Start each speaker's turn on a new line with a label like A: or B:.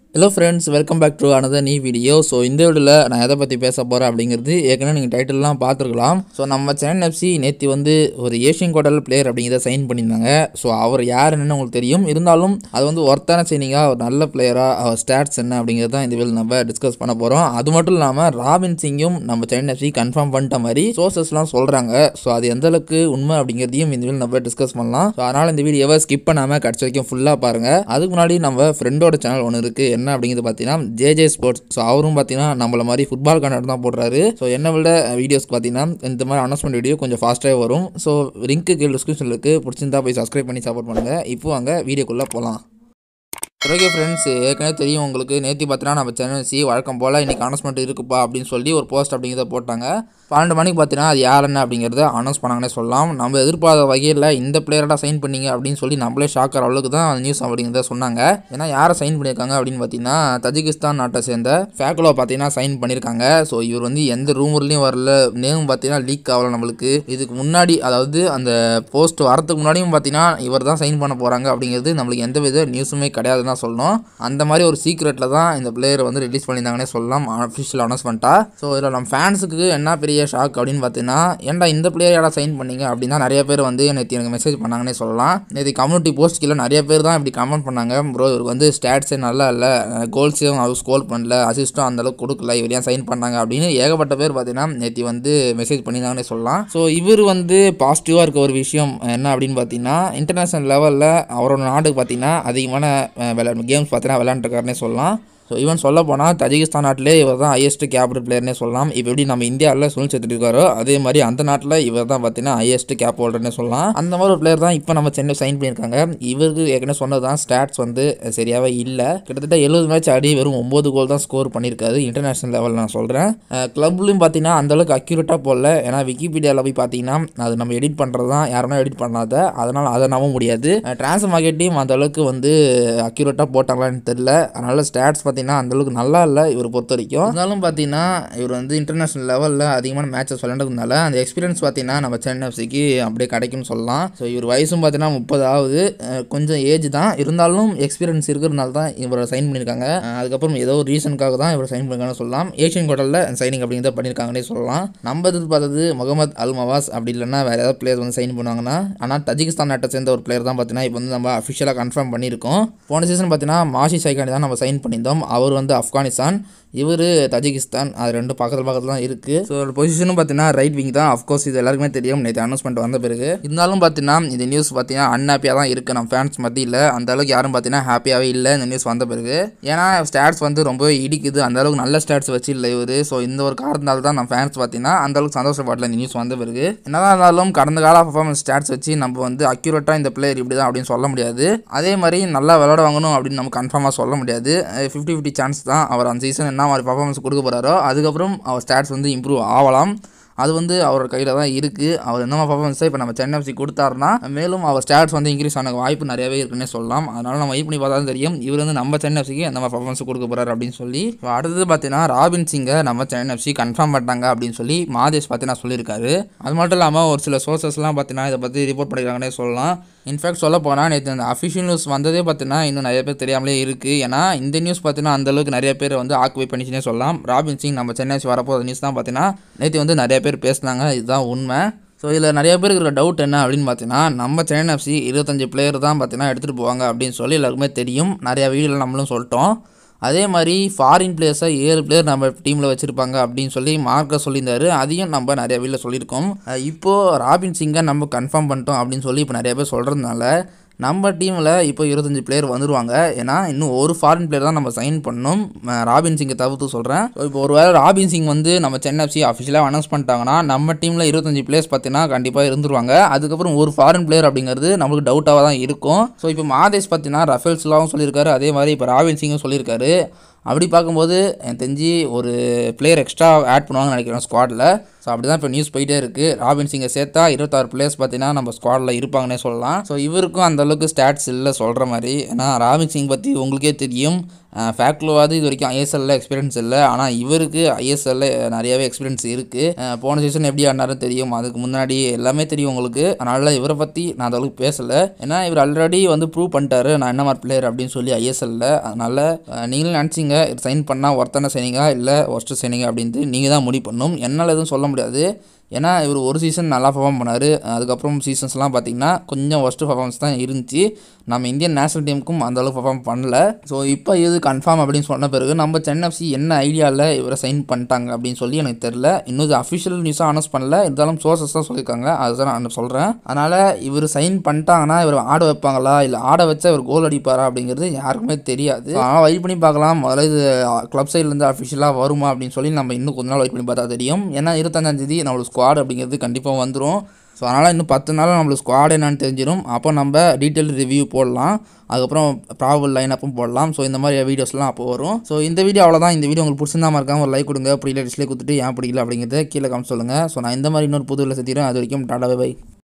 A: hello friends welcome back to another நீ video so இந்த வீடியோவில் நான் எதை பற்றி பேச போகிறேன் அப்படிங்கிறது ஏற்கனவே நீங்கள் டைட்டில்லாம் பார்த்துருக்கலாம் ஸோ நம்ம சென்னை எஃப்சி நேற்று வந்து ஒரு ஏஷியன் கோட்டல் பிளேயர் அப்படிங்கிறத சைன் பண்ணியிருந்தாங்க ஸோ அவர் யாருன்னு உங்களுக்கு தெரியும் இருந்தாலும் அது வந்து ஒர்த்தான சைனிங்காக ஒரு நல்ல பிளேயராக அவர் ஸ்டாட்ஸ் என்ன அப்படிங்கிறது தான் இந்த வீடியோ நம்ம டிஸ்கஸ் பண்ண போகிறோம் அது மட்டும் இல்லாமல் ராபின் சிங்கும் நம்ம சென்னை எஃப்சி கன்ஃபார்ம் பண்ணிட்ட மாதிரி சோர்சஸ்லாம் சொல்கிறாங்க ஸோ அது எந்த அளவுக்கு உண்மை அப்படிங்கிறதையும் இந்த வீடியோ நம்ம டிஸ்கஸ் பண்ணலாம் ஸோ அதனால் இந்த வீடியோவை ஸ்கிப் பண்ணாமல் கடைசி வரைக்கும் ஃபுல்லாக பாருங்கள் அதுக்கு முன்னாடி நம்ம ஃப்ரெண்டோட சேனல் ஒன்று இருக்குது என்ன அப்படிங்கிறது பார்த்தீங்கன்னா ஜேஜே ஸ்போர்ட்ஸ் ஸோ அவரும் பார்த்தீங்கன்னா நம்மள மாதிரி ஃபுட்பால் கண்டென்ட் தான் போடுறாரு ஸோ என்ன விட வீடியோஸ்க்கு பார்த்தீங்கன்னா இந்த மாதிரி அனௌன்ஸ்மெண்ட் வீடியோ கொஞ்சம் ஃபாஸ்ட்டாக வரும் ஸோ லிங்க்கு கீழே டிஸ்கிரிப்ஷனில் இருக்குது பிடிச்சிருந்தா போய் சப்ஸ்கிரைப் பண்ணி சப்போர்ட் பண்ணுங்கள் இப்போ அங்கே வீடியோக்குள்ளே போகலாம் ஓகே ஃப்ரெண்ட்ஸ் ஏற்கனவே தெரியும் உங்களுக்கு நேற்று பார்த்தீங்கன்னா நம்ம சேனல் சி வழக்கம் போல் இன்றைக்கி அனௌன்ஸ்மெண்ட் இருக்குப்பா அப்படின்னு சொல்லி ஒரு போஸ்ட் அப்படிங்கிறத போட்டாங்க பன்னெண்டு மணிக்கு பார்த்தீங்கன்னா அது யார் என்ன அப்படிங்கிறத அனௌன்ஸ் பண்ணாங்கன்னே சொல்லலாம் நம்ம எதிர்பார்த்த வகையில் இந்த பிளேயரடா சைன் பண்ணீங்க அப்படின்னு சொல்லி நம்மளே ஷாக் ஆகிற அளவுக்கு தான் அந்த நியூஸ் அப்படிங்கிறத சொன்னாங்க ஏன்னா யாரை சைன் பண்ணியிருக்காங்க அப்படின்னு பார்த்தீங்கன்னா தஜிகிஸ்தான் நாட்டை சேர்ந்த ஃபேக்குலோ பார்த்தீங்கன்னா சைன் பண்ணியிருக்காங்க ஸோ இவர் வந்து எந்த ரூமர்லேயும் வரல நேம் பார்த்தீங்கன்னா லீக் ஆகல நம்மளுக்கு இதுக்கு முன்னாடி அதாவது அந்த போஸ்ட் வரதுக்கு முன்னாடியும் பார்த்தீங்கன்னா இவர் தான் சைன் பண்ண போகிறாங்க அப்படிங்கிறது நம்மளுக்கு எந்த வித நியூஸுமே கிடையாதுன்னு தான் சொல்லணும் அந்த மாதிரி ஒரு சீக்ரெட்டில் தான் இந்த பிளேயர் வந்து ரிலீஸ் பண்ணியிருந்தாங்கன்னே சொல்லலாம் அஃபிஷியல் அனௌன்ஸ்மெண்ட்டா ஸோ இதில் நம்ம ஃபேன்ஸுக்கு என்ன பெரிய ஷாக் அப்படின்னு பார்த்தீங்கன்னா ஏன்டா இந்த பிளேயர் யாரா சைன் பண்ணீங்க அப்படின்னா நிறைய பேர் வந்து நேற்று எனக்கு மெசேஜ் பண்ணாங்கன்னே சொல்லலாம் நேற்று கம்யூனிட்டி போஸ்ட் கீழே நிறைய பேர் தான் இப்படி கமெண்ட் பண்ணாங்க ப்ரோ இவருக்கு வந்து ஸ்டாட்ஸே நல்லா இல்லை கோல்ஸையும் அவர் ஸ்கோர் பண்ணல அசிஸ்ட்டும் அந்த அளவுக்கு கொடுக்கல இவர் ஏன் சைன் பண்ணாங்க அப்படின்னு ஏகப்பட்ட பேர் பார்த்தீங்கன்னா நேற்று வந்து மெசேஜ் பண்ணியிருந்தாங்கன்னே சொல்லலாம் ஸோ இவர் வந்து பாசிட்டிவாக இருக்க ஒரு விஷயம் என்ன அப்படின்னு பார்த்தீங்கன்னா இன்டர்நேஷனல் லெவலில் அவரோட நாட்டுக்கு பார்த்தீங்கன்னா அதிகமான அஹ், விளையாட்டு கேம்ஸ் பார்த்தீங்கன்னா விளையாண்டுருக்காருனே சொல்லலாம் ஸோ ஈவன் சொல்ல போனால் தஜிகிஸ்தான் நாட்டிலே இவர் தான் ஹையஸ்ட் கேப்டு பிளேயர்னே சொல்லலாம் இப்போ எப்படி நம்ம இந்தியாவில் சுனில் செத்துட்டு இருக்காரோ அதே மாதிரி அந்த நாட்டில் இவர் தான் பார்த்தீங்கன்னா ஹையஸ்ட் கேப் ஹோல்டர்னே சொல்லலாம் அந்த மாதிரி ஒரு பிளேயர் தான் இப்போ நம்ம சென்னை சைன் பண்ணியிருக்காங்க இவருக்கு ஏற்கனவே சொன்னது தான் ஸ்டாட்ஸ் வந்து சரியாகவே இல்லை கிட்டத்தட்ட எழுபது மேட்ச் ஆடி வெறும் ஒம்பது கோல் தான் ஸ்கோர் பண்ணியிருக்காரு இன்டர்நேஷனல் லெவலில் நான் சொல்கிறேன் கிளப்லையும் பார்த்தீங்கன்னா அந்தளவுக்கு அக்யூரேட்டாக போடல ஏன்னா விக்கிபீடியாவில் போய் பார்த்தீங்கன்னா அது நம்ம எடிட் பண்ணுறது தான் யாருன்னா எடிட் பண்ணாத அதனால் அதை நம்ப முடியாது ட்ரான்ஸ்ஃபர் மார்க்கெட்டையும் அந்த அளவுக்கு வந்து அக்யூரேட்டாக போட்டாங்களான்னு தெரில அதனால ஸ்டாட்ஸ் பார்த்தீங்கன்னா அந்த அளவுக்கு நல்லா இல்லை இவர் பொறுத்த வரைக்கும் இருந்தாலும் பார்த்தீங்கன்னா இவர் வந்து இன்டர்நேஷனல் லெவலில் அதிகமான மேட்சஸ் விளையாண்டதுனால அந்த எக்ஸ்பீரியன்ஸ் பார்த்தீங்கன்னா நம்ம சென்னை எஃப்சிக்கு அப்படியே கிடைக்கும்னு சொல்லலாம் ஸோ இவர் வயசும் பார்த்தீங்கன்னா முப்பது ஆகுது அஹ் கொஞ்சம் ஏஜ் தான் இருந்தாலும் எக்ஸ்பீரியன்ஸ் இருக்கிறதுனால தான் இவரை சைன் பண்ணியிருக்காங்க அஹ் அதுக்கப்புறம் ஏதோ ஒரு ரீசனுக்காக தான் இவர் சைன் பண்ணிருக்காங்கன்னு சொல்லலாம் ஏஷியன் கோட்டலில் சைனிங் அப்படிங்கிறத பண்ணியிருக்காங்கன்னே சொல்லலாம் நம்ம எதிர்பார்த்தது முகமது அல் மவாஸ் அப்படி இல்லைன்னா வேறு ஏதாவது பிளேயர் வந்து சைன் பண்ணுவாங்கன்னா ஆனால் தஜிகிஸ்தான் நாட்டை சேர்ந்த ஒரு பிளேயர் தான் பார்த்தீங்கன்னா இப்போ வந்து நம்ம அஃபிஷியலாக கன்ஃபார்ம் பண்ணியிருக்கோம் போன சீசன் பார்த்தீங்கன்னா மாஷி சைகானி தான் நம்ம சைன் பண்ணியிருந்தோம் அவர் வந்து ஆப்கானிஸ்தான் இவர் தஜிகிஸ்தான் அது ரெண்டும் பக்கத்தில் பக்கத்தில் தான் இருக்குது ஸோ பொசிஷனும் பார்த்தீங்கன்னா ரைட் விங் தான் அஃப்கோர்ஸ் இது எல்லாருக்குமே தெரியும் நேற்று அனௌன்ஸ்மெண்ட் வந்த பிறகு இருந்தாலும் பார்த்தீங்கன்னா இந்த நியூஸ் பார்த்தீங்கன்னா அன்ஹாப்பியாக தான் இருக்குது நம்ம ஃபேன்ஸ் மத்தியில் அந்த அளவுக்கு யாரும் பார்த்தீங்கன்னா ஹாப்பியாகவே இல்லை இந்த நியூஸ் வந்த பிறகு ஏன்னா ஸ்டாட்ஸ் வந்து ரொம்ப இடிக்குது அந்த அளவுக்கு நல்ல ஸ்டாட்ஸ் வச்சு இல்லை இவர் ஸோ இந்த ஒரு காரணத்தால் தான் நம்ம ஃபேன்ஸ் பார்த்தீங்கன்னா அந்த அளவுக்கு சந்தோஷப்படல இந்த நியூஸ் வந்த பிறகு என்னதான் இருந்தாலும் கடந்த கால பர்ஃபார்மன்ஸ் ஸ்டாட்ஸ் வச்சு நம்ம வந்து அக்யூரேட்டாக இந்த பிளேயர் இப்படி தான் அப்படின்னு சொல்ல முடியாது அதே மாதிரி நல்லா விளையாட வாங்கணும் அப்படின்னு நம்ம கன்ஃபார்மாக சொல்ல முடியாது ஃபிஃப்டி ஃபிஃப்டி சான்ஸ் தான் அவர் அந்த சீசன் என்ன மாதிரி பர்ஃபார்மன்ஸ் கொடுக்க போகிறாரோ அதுக்கப்புறம் அவர் ஸ்டாட்ஸ் வந்து இம்ப்ரூவ் ஆகலாம் அது வந்து அவரோட கையில் தான் இருக்குது அவர் என்ன பர்ஃபார்மன்ஸை இப்போ நம்ம சென்னை எஃப்சி கொடுத்தாருன்னா மேலும் அவர் ஸ்டாட்ஸ் வந்து இன்க்ரீஸ் ஆன வாய்ப்பு நிறையவே இருக்குன்னே சொல்லலாம் அதனால் நம்ம வெயிட் பண்ணி பார்த்தா தான் தெரியும் இவர் வந்து நம்ம சென்னை எஃப்சிக்கு எந்த மாதிரி பர்ஃபார்மன்ஸ் கொடுக்க போகிறாரு அப்படின்னு சொல்லி இப்போ அடுத்தது பார்த்தீங்கன்னா ராபின் சிங்கை நம்ம சென்னை எஃப்சி கன்ஃபார்ம் பண்ணிட்டாங்க அப்படின்னு சொல்லி மாதேஷ் பார்த்தீங்கன்னா சொல்லியிருக்காரு அது மட்டும் இல்லாமல் ஒரு சில சோர்சஸ்லாம் பார்த்தீங்கன்னா இதை பற்றி ரிப்போர்ட் பண்ணியிருக்காங்கன்னே சொல்லலாம் இன்ஃபேக்ட் சொல்ல போனால் நேற்று அந்த அஃபிஷியல் நியூஸ் வந்ததே பார்த்தீங்கன்னா இன்னும் நிறைய பேர் தெரியாமலே இருக்குது ஏன்னா இந்த நியூஸ் பார்த்தீங்கன்னா அந்தளவுக்கு நிறைய பேர் வந்து ஆக்குபை பண்ணிச்சுனே சொல்லலாம் ராபின் சிங் நம்ம சென்னை எஃப்சி வரப்போகிற நியூஸ் தான் பார்த்தீங்கன்னா நேற்று வந்து நிறைய பேர் பேசினாங்க இதுதான் உண்மை ஸோ இதில் நிறைய பேருக்கு இருக்கிற டவுட் என்ன அப்படின்னு பார்த்தீங்கன்னா நம்ம சென்னை எஃப்சி இருபத்தஞ்சு பிளேயர் தான் பார்த்தீங்கன்னா எடுத்துகிட்டு போவாங்க அப்படின்னு சொல்லி எல்லாருக்குமே தெரியும் நிறையா வீடியோவில் நம்மளும் சொல்லிட்டோம் அதே மாதிரி ஃபாரின் பிளேயர்ஸாக ஏழு பிளேயர் நம்ம டீமில் வச்சுருப்பாங்க அப்படின்னு சொல்லி மார்க்க சொல்லியிருந்தாரு அதையும் நம்ம நிறைய வீடியோவில் சொல்லியிருக்கோம் அஹ் இப்போது ராபின் சிங்கை நம்ம கன்ஃபார்ம் பண்ணிட்டோம் அப்படின்னு சொல்லி இப்போ நிறைய பேர் சொல்கிறதுனால நம்ம டீமில் இப்போ இருபத்தஞ்சு பிளேயர் வந்துருவாங்க ஏன்னா இன்னும் ஒரு ஃபாரின் பிளேயர் தான் நம்ம சைன் பண்ணணும் அஹ் ராபின் சிங்கை தவிர்த்து சொல்கிறேன் ஸோ இப்போ ஒரு வேளை ராபின் சிங் வந்து நம்ம சென்னை எஃப்சி அஃபிஷியலாக அனௌன்ஸ் பண்ணிட்டாங்கன்னா நம்ம டீமில் இருபத்தஞ்சு பிளேயர்ஸ் பார்த்தீங்கன்னா கண்டிப்பாக இருந்துருவாங்க அதுக்கப்புறம் ஒரு ஃபாரின் பிளேயர் அப்படிங்கிறது நம்மளுக்கு டவுட்டாக தான் இருக்கும் ஸோ இப்போ மாதேஷ் பார்த்தீங்கன்னா ரஃபேல்ஸ்லாவும் சொல்லியிருக்காரு அதே மாதிரி இப்போ ராபின் சிங்கும் சொல்லியிருக்காரு அப்படி பார்க்கும்போது எனக்கு தெரிஞ்சு ஒரு பிளேயர் எக்ஸ்ட்ரா ஆட் பண்ணுவாங்கன்னு நினைக்கிறேன் ஸ்குவாடில் ஸோ அப்படி தான் இப்போ நியூஸ் போயிட்டே இருக்குது ராபின் சிங்கை சேர்த்தா இருபத்தாறு பிளேயர்ஸ் பார்த்தீங்கன்னா நம்ம ஸ்குவாடில் இருப்பாங்கன்னே சொல்லலாம் ஸோ இவருக்கும் அந்த அளவுக்கு ஸ்டாட்ஸ் இல்லை சொல்கிற மாதிரி ஏன்னா ராபின் சிங் பற்றி உங்களுக்கே தெரியும் ஃபேக்ட்லோவாது இது வரைக்கும் ஐஎஸ்எல்ல எக்ஸ்பீரியன்ஸ் இல்லை ஆனால் இவருக்கு ஐஎஸ்எல்ல நிறையவே எக்ஸ்பீரியன்ஸ் இருக்குது போன சீசன் எப்படி ஆடினாரும் தெரியும் அதுக்கு முன்னாடி எல்லாமே தெரியும் உங்களுக்கு அதனால் இவரை பற்றி நான் அந்த அளவுக்கு பேசலை ஏன்னா இவர் ஆல்ரெடி வந்து ப்ரூவ் பண்ணிட்டாரு நான் என்ன மாதிரி பிளேயர் அப்படின்னு சொல்லி ஐஎஸ்எல்ல அதனால் அஹ், நீங்களும் நினச்சிங்க சைன் பண்ணால் ஒருத்தனை சைனிங்கா இல்லை ஒஸ்ட்டு சைனிங்கா அப்படின்ட்டு நீங்கள் தான் முடிவு பண்ணணும் என்னால் எதுவும் சொல்ல முடியாது ஏன்னா இவர் ஒரு சீசன் நல்லா பர்ஃபார்ம் பண்ணார் அதுக்கப்புறம் சீசன்ஸ்லாம் பார்த்தீங்கன்னா கொஞ்சம் ஒஸ்ட்டு பர்ஃபார்மன்ஸ் தான் இருந்துச்சு நம்ம இந்தியன் நேஷனல் டீமுக்கும் அந்த அளவுக்கு பர்ஃபார்ம் பண்ணல ஸோ இப்போ இது கன்ஃபார்ம் அப்படின்னு சொன்ன பிறகு நம்ம சென்னை எஃப்சி என்ன ஐடியாவில் இவரை சைன் பண்ணிட்டாங்க அப்படின்னு சொல்லி எனக்கு தெரில இன்னும் இது அஃபிஷியல் நியூஸாக அனௌன்ஸ் பண்ணல இருந்தாலும் சோர்சஸ் தான் சொல்லியிருக்காங்க அதுதான் நான் சொல்கிறேன் அதனால் இவர் சைன் பண்ணிட்டாங்கன்னா இவர் ஆட வைப்பாங்களா இல்லை ஆட வச்சா இவர் கோல் அடிப்பாரா அப்படிங்கிறது யாருக்குமே தெரியாது ஆனால் வெயிட் பண்ணி பார்க்கலாம் முதல்ல இது கிளப் சைட்லேருந்து அஃபிஷியலாக வருமா அப்படின்னு சொல்லி நம்ம இன்னும் கொஞ்ச நாள் வெயிட் பண்ணி பார்த்தா தெரியும் ஏன்னா இருபத்தஞ்சாந்தேதி நம்மளுக்கு ஸ்குவாட் அப்படிங்கிறது கண்டிப்பாக வந்துடும் ஸோ அதனால் இன்னும் பத்து நாள் நம்மளுக்கு ஸ்குவாட் என்னன்னு தெரிஞ்சிடும் அப்போ நம்ம டீட்டெயில் ரிவ்யூ போடலாம் அதுக்கப்புறம் ப்ராபல் லைன் அப்பும் போடலாம் ஸோ இந்த மாதிரி வீடியோஸ்லாம் அப்போ வரும் ஸோ இந்த வீடியோ அவ்வளோதான் இந்த வீடியோ உங்களுக்கு பிடிச்சிருந்தா மறக்காம ஒரு லைக் கொடுங்க பிடிக்கல டிஸ்லைக் கொடுத்துட்டு ஏன் பிடிக்கல அப்படிங்கிறத கீழே காமிச்சு சொல்லுங்கள் ஸோ நான் இந்த மாதிரி இன்னொரு புது சத்திரம் அது வரைக்கும் டாடா பை